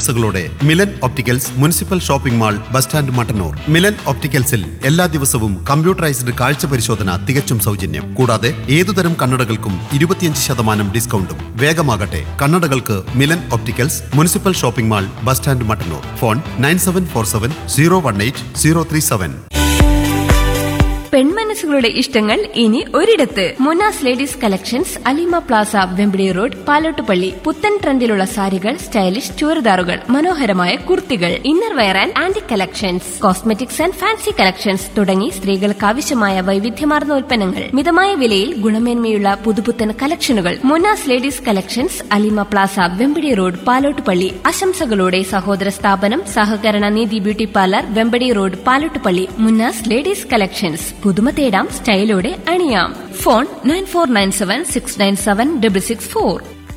ആശംസകളോടെ Milan opticals municipal shopping mall bus stand Mattannur Milan ഒപ്റ്റിക്കൽസിൽ എല്ലാ ദിവസവും കമ്പ്യൂട്ടറൈസ്ഡ് കാഴ്ച പരിശോധന തികച്ചും സൗജന്യം കൂടാതെ ഏതുതരം കണ്ണടകൾക്കും ഇരുപത്തിയഞ്ച് ശതമാനം ഡിസ്കൗണ്ടും വേഗമാകട്ടെ കണ്ണടകൾക്ക് Milan opticals municipal shopping mall bus stand Mattannur phone nine seven four seven zero one eight zero three seven പെൺമനസ്സുകളുടെ ഇഷ്ടങ്ങൾ ഇനി ഒരിടത്ത് Munas ladies collections Alima plaza Vembadi road Palottupalli പുത്തൻ ട്രെൻഡിലുള്ള സാരികൾ സ്റ്റൈലിഷ് ചുരിദാറുകൾ മനോഹരമായ കുർത്തികൾ inner wear and aunty collections cosmetics and fancy collections തുടങ്ങി സ്ത്രീകൾക്ക് ആവശ്യമായ വൈവിധ്യമാർന്ന ഉൽപ്പന്നങ്ങൾ മിതമായ വിലയിൽ ഗുണമേന്മയുള്ള പുതുപുത്തൻ കളക്ഷനുകൾ Munas ladies collections Alima plaza Vembadi road Palottupalli ആശംസകളോടെ സഹോദര സ്ഥാപനം സഹകരണ നീതി beauty parlour Vembadi road Palottupalli Munnas ladies collections പുതുമ തേടാം സ്റ്റൈലോടെ അണിയാം phone nine four nine seven six nine seven double six four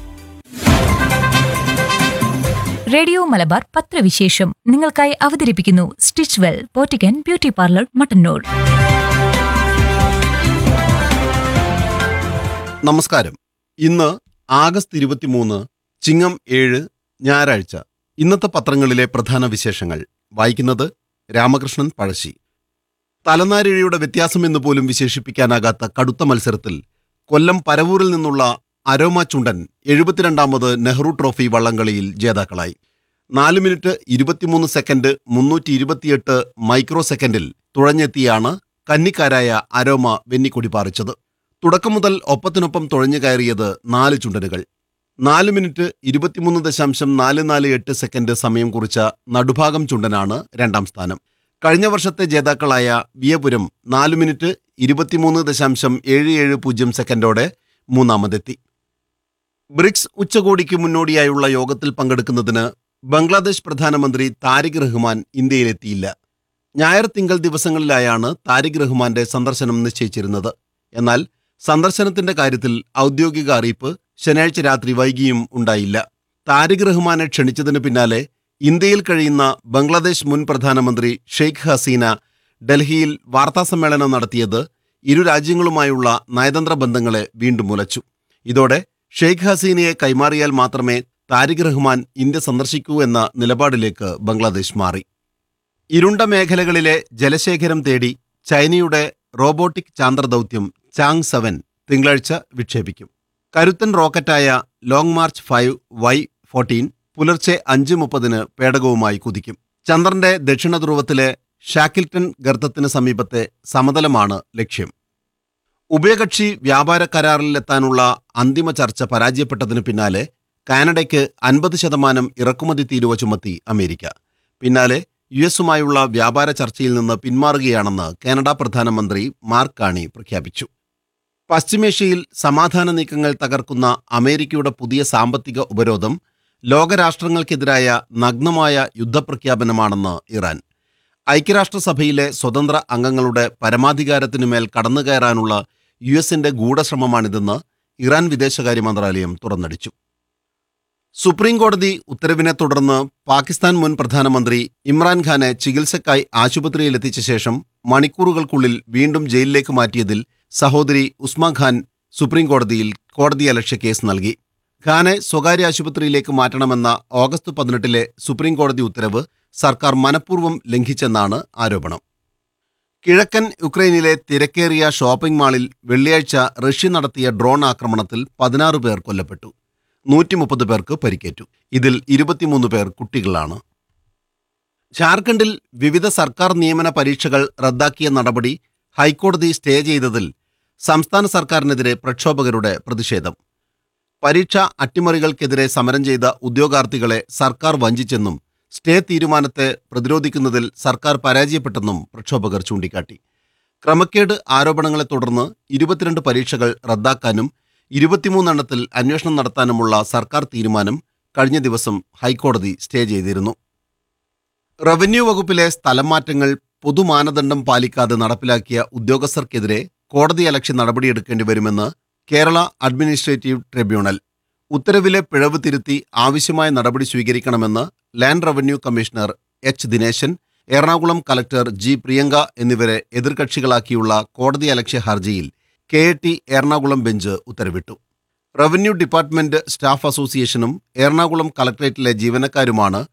radio Malabar പത്രവിശേഷം നിങ്ങൾക്കായി അവതരിപ്പിക്കുന്നു സ്റ്റിച്ച് വെൽ പോറ്റിക്കൻ ബ്യൂട്ടി പാർലർ മട്ടന്നൂർ നമസ്കാരം ഇന്ന് ആഗസ്റ്റ് ഇരുപത്തിമൂന്ന് ചിങ്ങം ഏഴ് ഞായറാഴ്ച ഇന്നത്തെ പത്രങ്ങളിലെ പ്രധാന വിശേഷങ്ങൾ വായിക്കുന്നത് രാമകൃഷ്ണൻ പഴശ്ശി തലനാരിഴയുടെ വ്യത്യാസമെന്ന് പോലും വിശേഷിപ്പിക്കാനാകാത്ത കടുത്ത മത്സരത്തിൽ കൊല്ലം പരവൂരിൽ നിന്നുള്ള അരോമ ചുണ്ടൻ എഴുപത്തിരണ്ടാമത് നെഹ്റു ട്രോഫി വള്ളംകളിയിൽ ജേതാക്കളായി നാല് മിനിറ്റ് ഇരുപത്തിമൂന്ന് സെക്കൻഡ് മുന്നൂറ്റി ഇരുപത്തിയെട്ട് മൈക്രോ സെക്കൻഡിൽ തുഴഞ്ഞെത്തിയാണ് കന്നിക്കാരായ അരോമ വെന്നിക്കൊടി പാറിച്ചത് തുടക്കം മുതൽ ഒപ്പത്തിനൊപ്പം തുഴഞ്ഞു കയറിയത് നാല് ചുണ്ടനുകൾ നാല് മിനിറ്റ് ഇരുപത്തിമൂന്ന് ദശാംശം നാല് നാല് എട്ട് സെക്കൻഡ് സമയം കുറിച്ച നടുഭാഗം ചുണ്ടനാണ് രണ്ടാം സ്ഥാനം കഴിഞ്ഞ വർഷത്തെ ജേതാക്കളായ വിയപുരം നാല് മിനിറ്റ് ഇരുപത്തിമൂന്ന് ദശാംശം ഏഴ് ഏഴ് പൂജ്യം സെക്കൻഡോടെ മൂന്നാമതെത്തി ബ്രിക്സ് ഉച്ചകോടിക്ക് മുന്നോടിയായുള്ള യോഗത്തിൽ പങ്കെടുക്കുന്നതിന് ബംഗ്ലാദേശ് പ്രധാനമന്ത്രി താരിഖ് റഹ്മാൻ ഇന്ത്യയിലെത്തിയില്ല ഞായർ തിങ്കൾ ദിവസങ്ങളിലായാണ് താരിഖ് റഹ്മാന്റെ സന്ദർശനം നിശ്ചയിച്ചിരുന്നത് എന്നാൽ സന്ദർശനത്തിന്റെ കാര്യത്തിൽ ഔദ്യോഗിക അറിയിപ്പ് ശനിയാഴ്ച രാത്രി വൈകിയും ഉണ്ടായില്ല താരിഖ് റഹ്മാനെ ക്ഷണിച്ചതിന് പിന്നാലെ ഇന്ത്യയിൽ കഴിയുന്ന ബംഗ്ലാദേശ് മുൻ പ്രധാനമന്ത്രി ഷെയ്ഖ് ഹസീന ഡൽഹിയിൽ വാർത്താസമ്മേളനം നടത്തിയത് ഇരു രാജ്യങ്ങളുമായുള്ള നയതന്ത്ര ബന്ധങ്ങളെ വീണ്ടും മുലച്ചു ഇതോടെ ഷെയ്ഖ് ഹസീനയെ കൈമാറിയാൽ മാത്രമേ താരിഖ് റഹ്മാൻ ഇന്ത്യ സന്ദർശിക്കൂ എന്ന നിലപാടിലേക്ക് ബംഗ്ലാദേശ് മാറി ഇരുണ്ട മേഖലകളിലെ ജലശേഖരം തേടി ചൈനയുടെ റോബോട്ടിക് ചാന്ദ്രദൗത്യം ചാങ് സെവൻ തിങ്കളാഴ്ച വിക്ഷേപിക്കും കരുത്തൻ റോക്കറ്റായ Long March five Y fourteen പുലർച്ചെ അഞ്ച് മുപ്പതിന് പേടകവുമായി കുതിക്കും ചന്ദ്രന്റെ ദക്ഷിണ ധ്രുവത്തിലെ ഷാക്കിൽട്ടൺ ഗർത്തത്തിന് സമീപത്തെ സമതലമാണ് ലക്ഷ്യം ഉഭയകക്ഷി വ്യാപാര കരാറിലെത്താനുള്ള അന്തിമ ചർച്ച പരാജയപ്പെട്ടതിന് പിന്നാലെ കാനഡയ്ക്ക് അൻപത് ശതമാനം ഇറക്കുമതി തീരുവ ചുമത്തി അമേരിക്ക പിന്നാലെ യു എസുമായുള്ള വ്യാപാര ചർച്ചയിൽ നിന്ന് പിന്മാറുകയാണെന്ന് കാനഡ പ്രധാനമന്ത്രി മാർക്ക് കാണി പ്രഖ്യാപിച്ചു പശ്ചിമേഷ്യയിൽ സമാധാന നീക്കങ്ങൾ തകർക്കുന്ന അമേരിക്കയുടെ പുതിയ സാമ്പത്തിക ഉപരോധം ലോകരാഷ്ട്രങ്ങൾക്കെതിരായ നഗ്നമായ യുദ്ധപ്രഖ്യാപനമാണെന്ന് ഇറാൻ ഐക്യരാഷ്ട്രസഭയിലെ സ്വതന്ത്ര അംഗങ്ങളുടെ പരമാധികാരത്തിനുമേൽ കടന്നുകയറാനുള്ള യു എസിന്റെ ഗൂഢശ്രമമാണിതെന്ന് ഇറാൻ വിദേശകാര്യ മന്ത്രാലയം തുറന്നടിച്ചു സുപ്രീം കോടതി ഉത്തരവിനെ തുടർന്ന് പാകിസ്ഥാൻ മുൻ പ്രധാനമന്ത്രി ഇമ്രാൻഖാനെ ചികിത്സയ്ക്കായി ആശുപത്രിയിലെത്തിച്ച ശേഷം മണിക്കൂറുകൾക്കുള്ളിൽ വീണ്ടും ജയിലിലേക്ക് മാറ്റിയതിൽ സഹോദരി ഉസ്മാ ഖാൻ സുപ്രീം കോടതിയിൽ കോടതിയലക്ഷ്യ കേസ് നൽകി ഖാനെ സ്വകാര്യ ആശുപത്രിയിലേക്ക് മാറ്റണമെന്ന ഓഗസ്റ്റ് പതിനെട്ടിലെ സുപ്രീം കോടതി ഉത്തരവ് സർക്കാർ മനഃപൂർവ്വം ലംഘിച്ചെന്നാണ് ആരോപണം കിഴക്കൻ യുക്രൈനിലെ തിരക്കേറിയ ഷോപ്പിംഗ് മാളിൽ വെള്ളിയാഴ്ച റഷ്യ നടത്തിയ ഡ്രോൺ ആക്രമണത്തിൽ പതിനാറ് പേർ കൊല്ലപ്പെട്ടു നൂറ്റി മുപ്പത് പേർക്ക് പരിക്കേറ്റു ഇതിൽ ഇരുപത്തിമൂന്ന് പേർ കുട്ടികളാണ് ജാർഖണ്ഡിൽ വിവിധ സർക്കാർ നിയമന പരീക്ഷകൾ റദ്ദാക്കിയ നടപടി ഹൈക്കോടതി സ്റ്റേ ചെയ്തതിൽ സംസ്ഥാന സർക്കാരിനെതിരെ പ്രക്ഷോഭകരുടെ പ്രതിഷേധം പരീക്ഷ അട്ടിമറികൾക്കെതിരെ സമരം ചെയ്ത ഉദ്യോഗാർത്ഥികളെ സർക്കാർ വഞ്ചിച്ചെന്നും സ്റ്റേ തീരുമാനത്തെ പ്രതിരോധിക്കുന്നതിൽ സർക്കാർ പരാജയപ്പെട്ടെന്നും പ്രക്ഷോഭകർ ചൂണ്ടിക്കാട്ടി ക്രമക്കേട് ആരോപണങ്ങളെ തുടർന്ന് ഇരുപത്തിരണ്ട് പരീക്ഷകൾ റദ്ദാക്കാനും ഇരുപത്തിമൂന്നെണ്ണത്തിൽ അന്വേഷണം നടത്താനുമുള്ള സർക്കാർ തീരുമാനം കഴിഞ്ഞ ദിവസം ഹൈക്കോടതി സ്റ്റേ ചെയ്തിരുന്നു റവന്യൂ വകുപ്പിലെ സ്ഥലം മാറ്റങ്ങൾ പൊതുമാനദണ്ഡം പാലിക്കാതെ നടപ്പിലാക്കിയ ഉദ്യോഗസ്ഥർക്കെതിരെ കോടതിയലക്ഷ്യ നടപടിയെടുക്കേണ്ടി വരുമെന്ന് കേരള അഡ്മിനിസ്ട്രേറ്റീവ് ട്രിബ്യൂണൽ ഉത്തരവിലെ പിഴവ് തിരുത്തി ആവശ്യമായ നടപടി സ്വീകരിക്കണമെന്ന് land revenue commissioner H Dineshan Ernakulam collector G Priyanka എന്നിവരെ എതിർകക്ഷികളാക്കിയുള്ള കോടതിയലക്ഷ്യ ഹർജിയിൽ K A T Ernakulam bench ഉത്തരവിട്ടു റവന്യൂ ഡിപ്പാർട്ട്മെന്റ് സ്റ്റാഫ് അസോസിയേഷനും എറണാകുളം കളക്ടറേറ്റിലെ ജീവനക്കാരുമാണ്